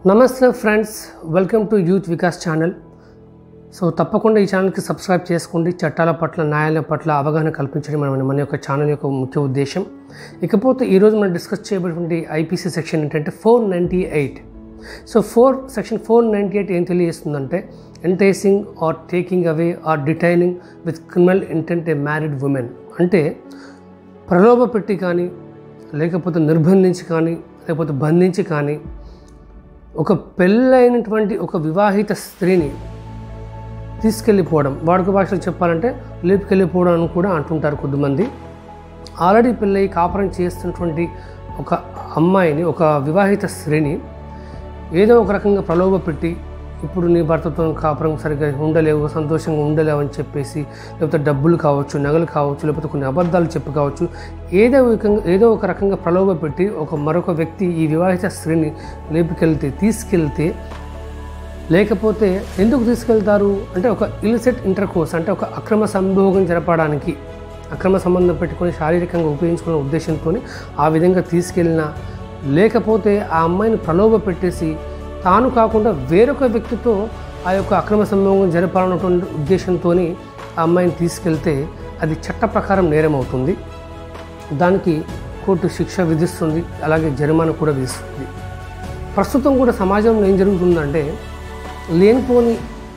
నమస్తే friends welcome to youth Vikas channel so తప్పకుండా ఈ ఛానల్కి సబ్స్క్రైబ్ చేసుకోండి చట్టాల పట్ల న్యాయాల పట్ల అవగాహన కల్పించడం మన మన యొక్క ఛానల్ యొక్క ముఖ్య ఉద్దేశం ఇకపోతే ఈరోజు మనం డిస్కస్ చేయబడినటువంటి ఐపీసీ సెక్షన్ ఏంటంటే four ninety eight so four section four ninety eight ఏం తెలియజేస్తుందంటే enticing or taking away or detaining with criminal intent a married women అంటే ప్రలోభ పెట్టి కానీ లేకపోతే నిర్బంధించి కానీ లేకపోతే బంధించి కానీ ఒక పెళ్ళైనటువంటి ఒక వివాహిత స్త్రీని తీసుకెళ్ళిపోవడం వాడుక భాషలో చెప్పాలంటే లేపుకెళ్ళిపోవడం అని కూడా అంటుంటారు కొద్దిమంది ఆల్రెడీ పెళ్ళయి కాపురం చేస్తున్నటువంటి ఒక అమ్మాయిని ఒక వివాహిత స్త్రీని ఏదో ఒక రకంగా ప్రలోభ పెట్టి ఇప్పుడు నీ భర్తతో కాపురం సరిగ్గా ఉండలేవు సంతోషంగా ఉండలేవు అని చెప్పేసి లేకపోతే డబ్బులు కావచ్చు నగలు కావచ్చు లేకపోతే కొన్ని అబద్ధాలు చెప్పి కావచ్చు ఏదో ఒక ఏదో ఒక రకంగా ప్రలోభ పెట్టి ఒక మరొక వ్యక్తి ఈ వివాహిత స్త్రీని లేపుకెళ్తే తీసుకెళ్తే లేకపోతే ఎందుకు తీసుకెళ్తారు అంటే ఒక ఇలిసెట్ ఇంటర్ కోర్స్ అంటే ఒక అక్రమ సంభోగం జరపడానికి అక్రమ సంబంధం పెట్టుకొని శారీరకంగా ఉపయోగించుకునే ఉద్దేశంతో ఆ విధంగా తీసుకెళ్ళిన లేకపోతే ఆ అమ్మాయిని ప్రలోభ పెట్టేసి తాను కాకుండా వేరొక వ్యక్తితో ఆ యొక్క అక్రమ సంభోగం జరపాలన్నటువంటి ఉద్దేశంతో ఆ అమ్మాయిని తీసుకెళ్తే అది చట్ట ప్రకారం నేరం అవుతుంది దానికి కోర్టు శిక్ష విధిస్తుంది అలాగే జరిమానా కూడా విధిస్తుంది ప్రస్తుతం కూడా సమాజంలో ఏం జరుగుతుందంటే లేనిపోని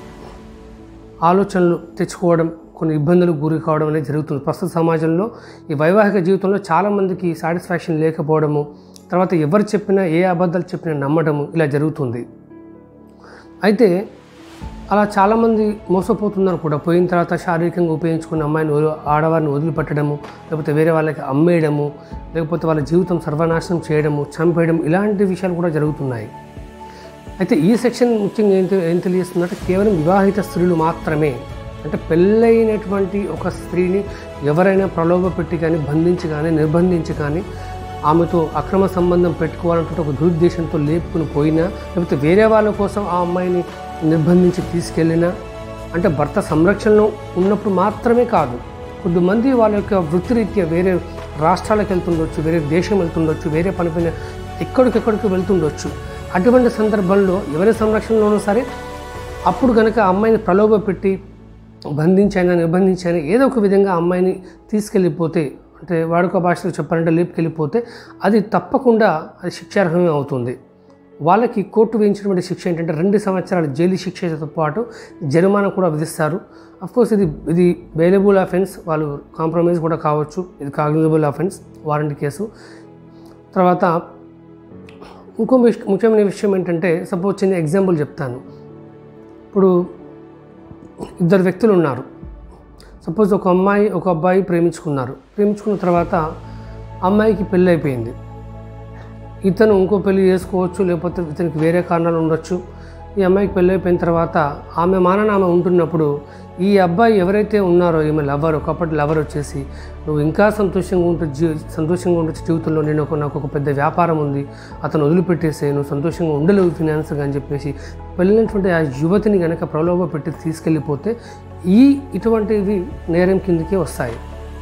ఆలోచనలు తెచ్చుకోవడం కొన్ని ఇబ్బందులకు గురి కావడం అనేది జరుగుతుంది ప్రస్తుత సమాజంలో ఈ వైవాహిక జీవితంలో చాలామందికి సాటిస్ఫాక్షన్ లేకపోవడము తర్వాత ఎవరు చెప్పినా ఏ అబద్ధాలు చెప్పినా నమ్మడము ఇలా జరుగుతుంది అయితే అలా చాలామంది మోసపోతున్నారు కూడా పోయిన తర్వాత శారీరకంగా ఉపయోగించుకున్న అమ్మాయిని వదిలి- ఆడవారిని వదిలిపెట్టడము లేకపోతే వేరే వాళ్ళకి అమ్మేయడము లేకపోతే వాళ్ళ జీవితం సర్వనాశనం చేయడము చంపేయడం ఇలాంటి విషయాలు కూడా జరుగుతున్నాయి అయితే ఈ సెక్షన్ ముఖ్యంగా ఏం తె- ఏం తెలియజేస్తుందంటే కేవలం వివాహిత స్త్రీలు మాత్రమే అంటే పెళ్ళైనటువంటి ఒక స్త్రీని ఎవరైనా ప్రలోభ పెట్టి కానీ బంధించి కానీ నిర్బంధించి కానీ ఆమెతో అక్రమ సంబంధం పెట్టుకోవాలంటే ఒక దురుద్దేశంతో లేపుకుని పోయినా లేకపోతే వేరే వాళ్ళ కోసం ఆ అమ్మాయిని నిర్బంధించి తీసుకెళ్ళినా అంటే భర్త సంరక్షణలో ఉన్నప్పుడు మాత్రమే కాదు కొద్దిమంది వాళ్ళ యొక్క వృత్తిరీత్యా వేరే రాష్ట్రాలకు వెళ్తుండొచ్చు వేరే దేశం వెళ్తుండొచ్చు వేరే పని పైన ఎక్కడికెక్కడికి వెళ్తుండొచ్చు అటువంటి సందర్భంలో ఎవరి సంరక్షణలోనూ సరే అప్పుడు కనుక ఆ అమ్మాయిని ప్రలోభ పెట్టి బంధించైనా నిర్బంధించైనా ఏదో ఒక విధంగా ఆ అమ్మాయిని తీసుకెళ్ళిపోతే అంటే వాడుక భాషలో చెప్పాలంటే లేపుకెళ్ళిపోతే అది తప్పకుండా అది శిక్షార్హమే అవుతుంది వాళ్ళకి కోర్టు విధించినటువంటి శిక్ష ఏంటంటే రెండు సంవత్సరాల జైలు శిక్షతో పాటు జరిమానా కూడా విధిస్తారు కోర్స్ ఇది ఇది బెయిలబుల్ అఫెన్స్ వాళ్ళు కాంప్రమైజ్ కూడా కావచ్చు ఇది కాగ్నిజబుల్ అఫెన్స్ వారంటీ కేసు తర్వాత ఇంకో విష- ముఖ్యమైన విషయం ఏంటంటే సపోజ్ చిన్న ఎగ్జాంపుల్ చెప్తాను ఇప్పుడు ఇద్దరు వ్యక్తులు ఉన్నారు సపోజ్ ఒక అమ్మాయి ఒక అబ్బాయి ప్రేమించుకున్నారు ప్రేమించుకున్న తర్వాత అమ్మాయికి పెళ్ళి అయిపోయింది ఇతను ఇంకో పెళ్లి చేసుకోవచ్చు లేకపోతే ఇతనికి వేరే కారణాలు ఉండొచ్చు ఈ అమ్మాయికి పెళ్ళి అయిపోయిన తర్వాత ఆమె మానన ఆమె ఉంటున్నప్పుడు ఈ అబ్బాయి ఎవరైతే ఉన్నారో ఈమె లవర్ ఒకప్పటి లవర్ వచ్చేసి నువ్వు ఇంకా సంతోషంగా ఉంటూ జీ సంతోషంగా ఉండొచ్చు జీవితంలో నేను ఒక నాకు ఒక పెద్ద వ్యాపారం ఉంది అతను వదిలిపెట్టేసే నువ్వు సంతోషంగా ఉండలేవు ఫినాన్స్గా అని చెప్పేసి పెళ్ళినటువంటి ఆ యువతిని కనుక ప్రలోభ పెట్టి తీసుకెళ్ళిపోతే ఈ ఇటువంటివి నేరం కిందకే వస్తాయి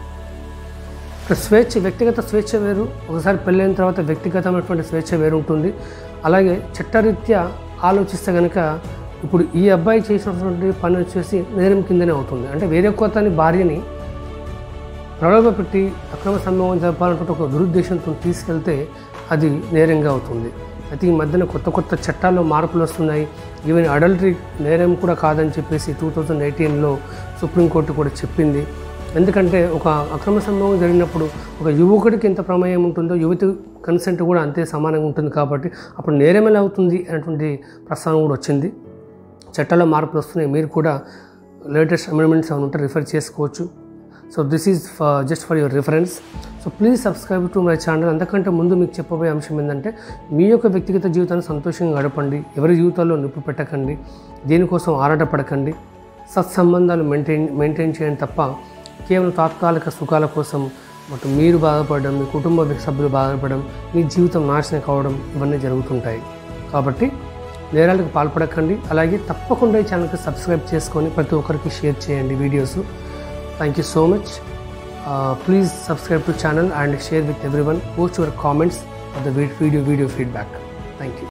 ఇక్కడ స్వేచ్ఛ వ్యక్తిగత స్వేచ్ఛ వేరు ఒకసారి పెళ్ళైన తర్వాత వ్యక్తిగతమైనటువంటి స్వేచ్ఛ వేరు ఉంటుంది అలాగే చట్టరీత్యా ఆలోచిస్తే కనుక ఇప్పుడు ఈ అబ్బాయి చేసినటువంటి పని వచ్చేసి నేరం కిందనే అవుతుంది అంటే వేరే కొత్తని భార్యని ప్రలోభ పెట్టి అక్రమ సంభవం జరపాలనుకుంటే ఒక దురుద్దేశంతో తీసుకెళ్తే అది నేరంగా అవుతుంది అయితే ఈ మధ్యన కొత్త కొత్త చట్టాల్లో మార్పులు వస్తున్నాయి ఈవెన్ అడల్టరీ నేరం కూడా కాదని చెప్పేసి టూ థౌజండ్ ఎయిటీన్లో సుప్రీంకోర్టు కూడా చెప్పింది ఎందుకంటే ఒక అక్రమ సంభవం జరిగినప్పుడు ఒక యువకుడికి ఎంత ప్రమేయం ఉంటుందో యువతి కన్సెంట్ కూడా అంతే సమానంగా ఉంటుంది కాబట్టి అప్పుడు నేరం ఎలా అవుతుంది అనేటువంటి ప్రస్తావన కూడా వచ్చింది చట్టాల్లో మార్పులు వస్తున్నాయి మీరు కూడా లేటెస్ట్ అమెండ్మెంట్స్ ఏమైనా ఉంటే రిఫర్ చేసుకోవచ్చు so this is just for your reference so please subscribe to my channel అంతకంటే ముందు మీకు చెప్పబోయే అంశం ఏంటంటే మీ యొక్క వ్యక్తిగత జీవితాన్ని సంతోషంగా గడపండి ఎవరి జీవితాల్లో నిప్పు పెట్టకండి దేనికోసం ఆరాటపడకండి సత్సంబంధాలు మెయింటైన్ మెయింటైన్ చేయండి తప్ప కేవలం తాత్కాలిక సుఖాల కోసం బట్ మీరు బాధపడడం మీ కుటుంబ సభ్యులు బాధపడడం మీ జీవితం నాశనం కావడం ఇవన్నీ జరుగుతుంటాయి కాబట్టి నేరాలకు పాల్పడకండి అలాగే తప్పకుండా ఈ ఛానల్కి సబ్స్క్రైబ్ చేసుకొని ప్రతి ఒక్కరికి షేర్ చేయండి videos thank you so much please subscribe to channel and share with everyone post your comments of the video video feedback thank you